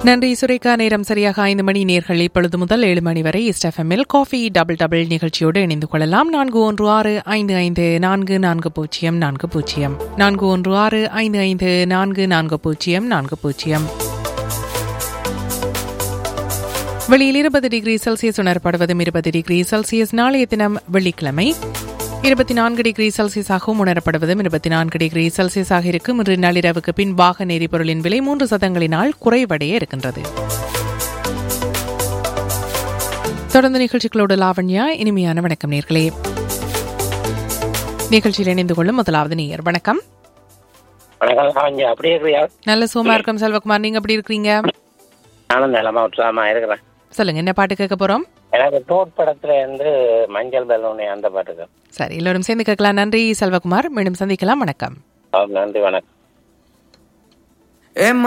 நன்றி சுரேகா நேரம் சரியாக ஐந்து மணி நேர்கள் இப்பொழுது முதல் ஏழு மணி வரை இஸ்டெஃப்எம்மில் காஃபி டபுள் டபுள் நிகழ்ச்சியோடு இணைந்து கொள்ளலாம் நான்கு ஒன்று ஆறு ஐந்து ஐந்து நான்கு நான்கு பூஜ்ஜியம் நான்கு பூஜ்ஜியம் நான்கு ஒன்று ஆறு ஐந்து ஐந்து நான்கு நான்கு பூஜ்ஜியம் நான்கு பூஜ்ஜியம் வெளியில் இருபது டிகிரி செல்சியஸ் உணரப்படுவதும் இருபது டிகிரி செல்சியஸ் நாளைய தினம் வெள்ளிக்கிழமை இருபத்தி நான்கு டிகிரி செல்சியஸாகவும் உணரப்படுவதும் இருபத்தி நான்கு டிகிரி செல்சியஸாக இருக்கும் இன்று நள்ளிரவுக்கு பின் வாகன எரிபொருளின் விலை மூன்று சதங்களினால் குறைவடைய இருக்கின்றது தொடர்ந்து நிகழ்ச்சிகளோடு லாவண்யா இனிமையான வணக்கம் நேர்களே நிகழ்ச்சியில் இணைந்து கொள்ளும் முதலாவது நேயர் வணக்கம் வணக்கம் லாவண்யா அப்படியே இருக்கிறியா நல்ல சோமா இருக்கும் செல்வகுமார் நீங்க எப்படி இருக்கிறீங்க நானும் நிலமா உற்சாகமா இருக்கிறேன் சொல்லுங்க என்ன பாட்டு கேட்க போறோம் எனக்கு டோட் படத்துல இருந்து மஞ்சள் பலூனி அந்த பாட்டுக்கு சரி எல்லோரும் சேர்ந்து கேட்கலாம் நன்றி செல்வகுமார் மீண்டும் சந்திக்கலாம் வணக்கம் நன்றி வணக்கம் ஏ